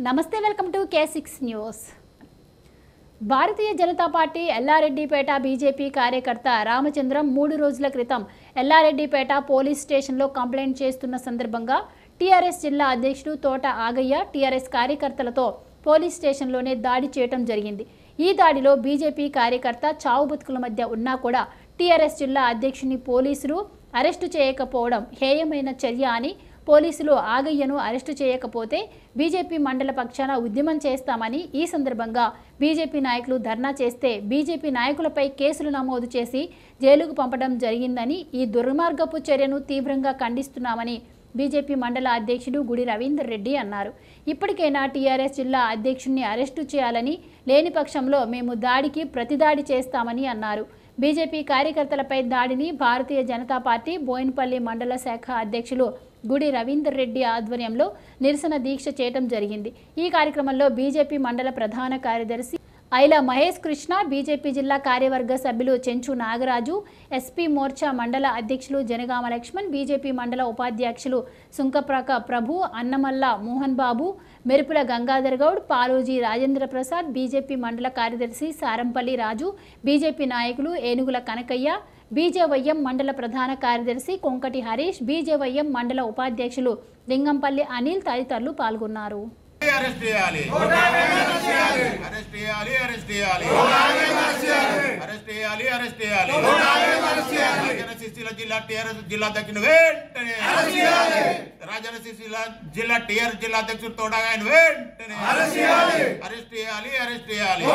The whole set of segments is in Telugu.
నమస్తే welcome to K six news Bharatiya Janata Party Yellareddypet BJP కార్యకర్త రామచంద్రం మూడు రోజుల క్రితం ఎల్లారెడ్డిపేట పోలీస్ స్టేషన్లో కంప్లైంట్ చేస్తున్న సందర్భంగా టీఆర్ఎస్ జిల్లా అధ్యక్షుడు తోట ఆగయ్య టీఆర్ఎస్ కార్యకర్తలతో పోలీస్ స్టేషన్లోనే దాడి చేయటం జరిగింది ఈ దాడిలో బీజేపీ కార్యకర్త చావు బతుకుల మధ్య ఉన్నా కూడా టీఆర్ఎస్ జిల్లా అధ్యక్షుని పోలీసులు అరెస్టు చేయకపోవడం హేయమైన చర్య అని పోలీసులు ఆగయ్యను అరెస్టు చేయకపోతే బీజేపీ మండల పక్షాన ఉద్యమం చేస్తామని ఈ సందర్భంగా బీజేపీ నాయకులు ధర్నా చేస్తే బీజేపీ నాయకులపై కేసులు నమోదు చేసి జైలుకు పంపడం జరిగిందని ఈ దుర్మార్గపు చర్యను తీవ్రంగా ఖండిస్తున్నామని బీజేపీ మండల అధ్యక్షుడు గుడి రవీందర్ రెడ్డి అన్నారు ఇప్పటికైనా టీఆర్ఎస్ జిల్లా అధ్యక్షుడిని అరెస్టు చేయాలని లేని పక్షంలో మేము దాడికి ప్రతిదాడి చేస్తామని అన్నారు బీజేపీ కార్యకర్తలపై దాడిని భారతీయ జనతా పార్టీ బోయిన్పల్లి మండల శాఖ అధ్యక్షులు గుడి రవీందర్ రెడ్డి ఆధ్వర్యంలో నిరసన దీక్ష చేయడం జరిగింది ఈ కార్యక్రమంలో బీజేపీ మండల ప్రధాన కార్యదర్శి ఐలా మహేష్ కృష్ణ బీజేపీ జిల్లా కార్యవర్గ సభ్యులు చెంచు నాగరాజు ఎస్పీ మోర్చా మండల అధ్యక్షులు జనగామ లక్ష్మణ్ బీజేపీ మండల ఉపాధ్యక్షులు సుంకప్రక ప్రభు అన్నమల్ల మోహన్ బాబు మెరుపుల గంగాధర్ గౌడ్ పాలోజీ రాజేంద్ర ప్రసాద్ బీజేపీ మండల కార్యదర్శి సారంపల్లి రాజు బీజేపీ నాయకులు ఏనుగుల కనకయ్య బీజేవైఎం మండల ప్రధాన కార్యదర్శి కొంకటి హరీష్ బీజేవైఎం మండల ఉపాధ్యక్షులు లింగంపల్లి అనిల్ తదితరులు పాల్గొన్నారు అరెస్ట్ చేయాలి అరెస్ట్ చేయాలి అరెస్ట్ చేయాలి అరెస్ట్ చేయాలి అరెస్ట్ చేయాలి రాజన్న సిరిసిల్ల జిల్లా టీఆర్ఎస్ జిల్లా అధ్యక్షుడు వెంటనే రాజన్న సిరిసిల్ల జిల్లా టీఆర్ఎస్ జిల్లా అధ్యక్షుడు తోడగా ఆయన వెంటనే అరెస్ట్ చేయాలి అరెస్ట్ చేయాలి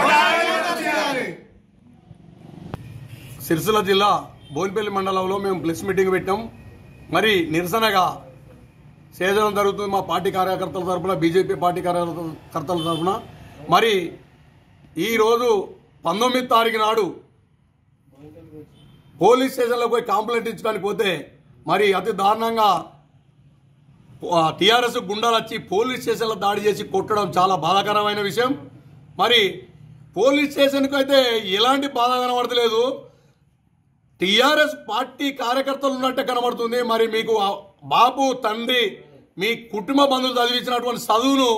సిరిసిల్ల జిల్లా బోయినపల్లి మండలంలో మేము ప్రెస్ మీటింగ్ పెట్టాం మరి నిరసనగా సేదనం జరుగుతుంది మా పార్టీ కార్యకర్తల తరఫున బీజేపీ పార్టీ కార్యకర్తల తరఫున మరి ఈరోజు పంతొమ్మిది తారీఖు నాడు పోలీస్ స్టేషన్లో పోయి కంప్లైంట్ ఇచ్చడానికి పోతే మరి అతి దారుణంగా టీఆర్ఎస్ గుండాలు వచ్చి పోలీస్ స్టేషన్లో దాడి చేసి కొట్టడం చాలా బాధాకరమైన విషయం మరి పోలీస్ స్టేషన్కు అయితే ఎలాంటి బాధ కనబడతలేదు టీఆర్ఎస్ పార్టీ కార్యకర్తలు ఉన్నట్టే కనబడుతుంది మరి మీకు ఆ బాబు తండ్రి మీ కుటుంబ బంధువులు చదివించినటువంటి చదువును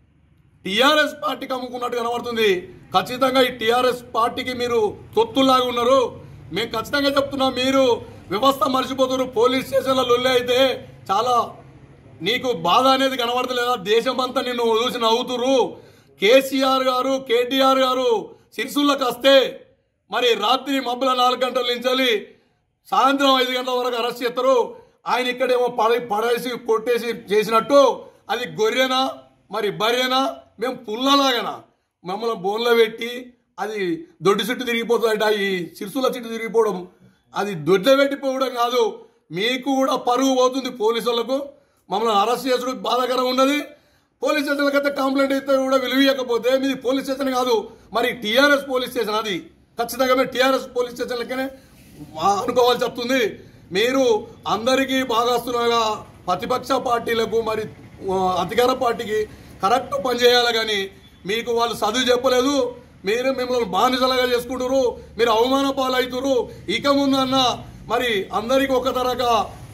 టీఆర్ఎస్ పార్టీకి అమ్ముకున్నట్టు కనబడుతుంది ఖచ్చితంగా ఈ టీఆర్ఎస్ పార్టీకి మీరు తొత్తుల్లాగా ఉన్నారు మేము ఖచ్చితంగా చెప్తున్నాం మీరు వ్యవస్థ మర్చిపోతున్నారు పోలీస్ స్టేషన్ల లొల్లి అయితే చాలా నీకు బాధ అనేది కనబడతలేదా దేశం అంతా నిన్ను చూసి నవ్వుతురు కేసీఆర్ గారు కేటీఆర్ గారు సిరిసుల్లోకి వస్తే మరి రాత్రి మబ్బుల నాలుగు గంటల నుంచి సాయంత్రం ఐదు గంటల వరకు అరెస్ట్ చేస్తారు ఆయన ఇక్కడేమో పడ పడేసి కొట్టేసి చేసినట్టు అది గొర్రెనా మరి బర్రెనా మేము పుల్లలాగనా మమ్మల్ని బోన్లో పెట్టి అది దొడ్డి చుట్టూ తిరిగిపోతుందట ఈ సిరుసుల చుట్టూ తిరిగిపోవడం అది దొడ్ల పెట్టిపోవడం కాదు మీకు కూడా పరుగు పోతుంది పోలీసు వాళ్ళకు మమ్మల్ని అరెస్ట్ చేసుడు బాధాకరం ఉన్నది పోలీస్ స్టేషన్లకు అయితే కంప్లైంట్ అయితే కూడా విలువయకపోతే మీది పోలీస్ స్టేషన్ కాదు మరి టీఆర్ఎస్ పోలీస్ స్టేషన్ అది ఖచ్చితంగా మీరు టీఆర్ఎస్ పోలీస్ స్టేషన్లకనే అనుకోవాల్సి వస్తుంది మీరు అందరికీ భాగస్తులుగా ప్రతిపక్ష పార్టీలకు మరి ఆ, అధికార పార్టీకి కరెక్ట్ పనిచేయాలి కానీ మీకు వాళ్ళు చదువు చెప్పలేదు మీరు మిమ్మల్ని బానిసలుగా చేసుకుంటారు మీరు అవమాన పాలవుతారు ఇక ముందు అన్న మరి అందరికీ ఒక తరగా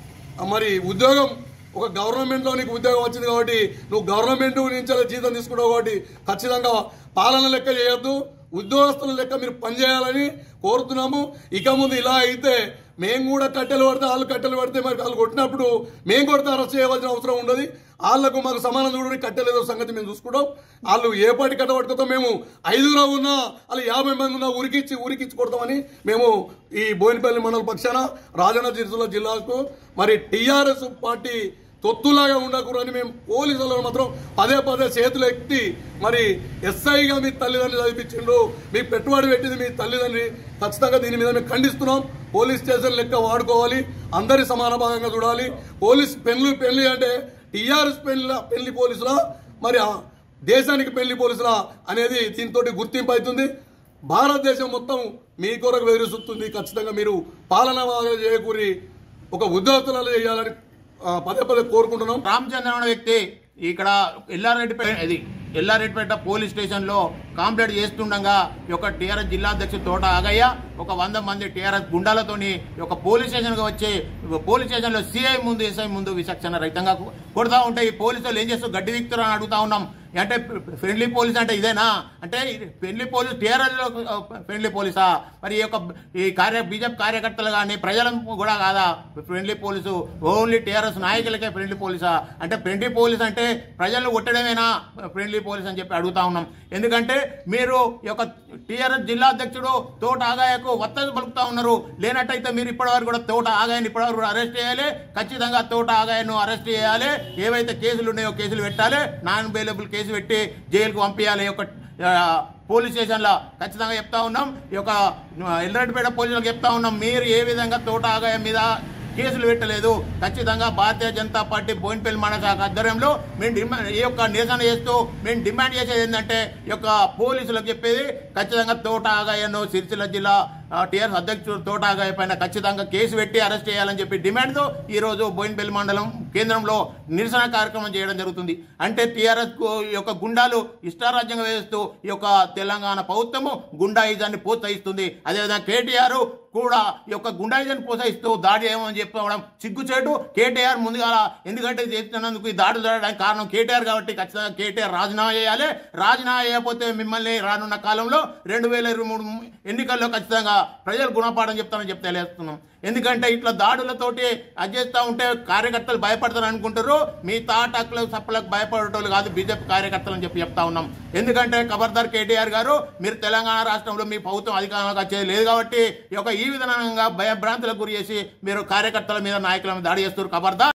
మరి ఉద్యోగం ఒక గవర్నమెంట్లో నీకు ఉద్యోగం వచ్చింది కాబట్టి నువ్వు గవర్నమెంట్ నుంచి జీతం తీసుకుంటావు కాబట్టి ఖచ్చితంగా పాలన లెక్క చేయొద్దు ఉద్యోగస్తుల లెక్క మీరు పనిచేయాలని కోరుతున్నాము ఇక ముందు ఇలా అయితే మేము కూడా కట్టెలు పడితే వాళ్ళు కట్టెలు పడితే మరి వాళ్ళు కొట్టినప్పుడు మేము కొడితే అరెస్ట్ చేయవలసిన అవసరం ఉండదు వాళ్ళకు మాకు సమానం చూడని కట్టెలేదో సంగతి మేము చూసుకుంటాం వాళ్ళు ఏ పాటి కట్టబడుతుందో మేము ఐదుగురు ఉన్నా వాళ్ళు యాభై మంది ఉన్నా ఉరికిచ్చి ఉరికిచ్చి కొడతామని మేము ఈ బోయినపల్లి మండల పక్షాన రాజన్న జిల్లా జిల్లాకు మరి టీఆర్ఎస్ పార్టీ తొత్తులాగా ఉండకూడదని మేము పోలీసులను మాత్రం పదే పదే చేతులు ఎత్తి మరి ఎస్ఐగా మీ తల్లిదండ్రులు చదివించిండ్రు మీ పెట్టుబడి పెట్టింది మీ తల్లిదండ్రి ఖచ్చితంగా దీని మీద మేము ఖండిస్తున్నాం పోలీస్ స్టేషన్ లెక్క వాడుకోవాలి అందరి సమాన భాగంగా చూడాలి పోలీస్ పెళ్లి పెళ్లి అంటే టీఆర్ఎస్ పెళ్లి పెళ్లి పోలీసులా మరి ఆ దేశానికి పెళ్లి పోలీసులా అనేది దీంతో గుర్తింపు అవుతుంది భారతదేశం మొత్తం మీ కొరకు వెదురుస్తుంది ఖచ్చితంగా మీరు పాలన బాగా చేయకూరి ఒక ఉద్యోగస్తులలో చేయాలని ఆ, పదే పదే కోరుకుంటున్నాం రామచంద్ర అనే వ్యక్తి ఇక్కడ ఎల్లారెడ్డిపేట ఇది ఎల్లారెడ్డిపేట పోలీస్ స్టేషన్ లో కంప్లైంట్ చేస్తుండగా ఈ యొక్క టీఆర్ఎస్ జిల్లా అధ్యక్షుడు తోట ఆగయ్య ఒక వంద మంది టీఆర్ఎస్ గుండాలతోని ఈ యొక్క పోలీస్ స్టేషన్ కి వచ్చి పోలీస్ స్టేషన్ లో సిఐ ముందు ఎస్ఐ ముందు విచక్షణ రహితంగా కొడతా ఉంటే ఈ పోలీసులు ఏం చేస్తూ గడ్డి దిక్తారు అని అడుగుతా ఉన్నాం అంటే ఫ్రెండ్లీ పోలీస్ అంటే ఇదేనా అంటే ఫ్రెండ్లీ పోలీస్ టీఆర్ఎస్ లో ఫ్రెండ్లీ పోలీసా మరి ఈ యొక్క ఈ కార్య బీజేపీ కార్యకర్తలు కానీ ప్రజలకు కూడా కాదా ఫ్రెండ్లీ పోలీసు ఓన్లీ టీఆర్ఎస్ నాయకులకే ఫ్రెండ్లీ పోలీసా అంటే ఫ్రెండ్లీ పోలీస్ అంటే ప్రజలు కొట్టడమేనా ఫ్రెండ్లీ పోలీస్ అని చెప్పి అడుగుతా ఉన్నాం ఎందుకంటే మీరు ఈ యొక్క టీఆర్ఎస్ జిల్లా అధ్యక్షుడు తోట ఆగాయకు వత్తలు పలుకుతా ఉన్నారు లేనట్టయితే మీరు ఇప్పటివరకు కూడా తోట ఆగాయని ఇప్పటివరకు కూడా అరెస్ట్ చేయాలి ఖచ్చితంగా తోట ఆగాయను అరెస్ట్ చేయాలి ఏవైతే కేసులు ఉన్నాయో కేసులు పెట్టాలి నాన్ బెయిలబుల్ కేసు పెట్టి జైలుకు పంపించాలి ఈ యొక్క ఆ, పోలీస్ స్టేషన్లో ఖచ్చితంగా చెప్తా ఉన్నాం ఈ యొక్క ఎల్లరెడ్డిపేట పోలీసులకు చెప్తా ఉన్నాం మీరు ఏ విధంగా తోట ఆగాయం మీద కేసులు పెట్టలేదు ఖచ్చితంగా భారతీయ జనతా పార్టీ బోయినపల్లి మండల శాఖ ఆధ్వర్యంలో మేము డిమాండ్ ఈ యొక్క నిరసన చేస్తూ మేము డిమాండ్ చేసేది ఏంటంటే ఈ యొక్క పోలీసులకు చెప్పేది ఖచ్చితంగా తోట ఆగాయను సిరిసిల్ల జిల్లా టీఆర్ఎస్ అధ్యక్షుడు తోట ఆగాయ పైన ఖచ్చితంగా కేసు పెట్టి అరెస్ట్ చేయాలని చెప్పి డిమాండ్తో ఈ రోజు బోయినపల్లి మండలం కేంద్రంలో నిరసన కార్యక్రమం చేయడం జరుగుతుంది అంటే టీఆర్ఎస్ యొక్క గుండాలు ఇష్టారాజ్యంగా వేస్తూ ఈ యొక్క తెలంగాణ ప్రభుత్వము గుండాయిజాన్ని ప్రోత్సహిస్తుంది అదేవిధంగా కేటీఆర్ కూడా ఈ యొక్క గుండాయిజాన్ని ప్రోత్సహిస్తూ దాడి చేయమని చెప్పడం సిగ్గుచేటు కేటీఆర్ ముందుగా ఎందుకంటే ఇది చేస్తున్నందుకు ఈ దాడులు జరగడానికి కారణం కేటీఆర్ కాబట్టి ఖచ్చితంగా కేటీఆర్ రాజీనామా చేయాలి రాజీనామా చేయకపోతే మిమ్మల్ని రానున్న కాలంలో రెండు వేల ఇరవై మూడు ఎన్నికల్లో ఖచ్చితంగా ప్రజలు గుణపాఠం చెప్తారని చెప్తే తెలియజేస్తున్నాం ఎందుకంటే ఇట్లా దాడులతోటి అది చేస్తూ ఉంటే కార్యకర్తలు భయపడతారు అనుకుంటారు మీ తాటాకులకు సప్పలకు భయపడేటోళ్ళు కాదు బీజేపీ కార్యకర్తలు అని చెప్పి చెప్తా ఉన్నాం ఎందుకంటే ఖబర్దార్ కేటీఆర్ గారు మీరు తెలంగాణ రాష్ట్రంలో మీ ప్రభుత్వం అధికారంలోకి వచ్చేది లేదు కాబట్టి ఈ యొక్క ఈ విధంగా భయభ్రాంతులకు గురి చేసి మీరు కార్యకర్తల మీద నాయకుల మీద దాడి చేస్తారు ఖబర్దార్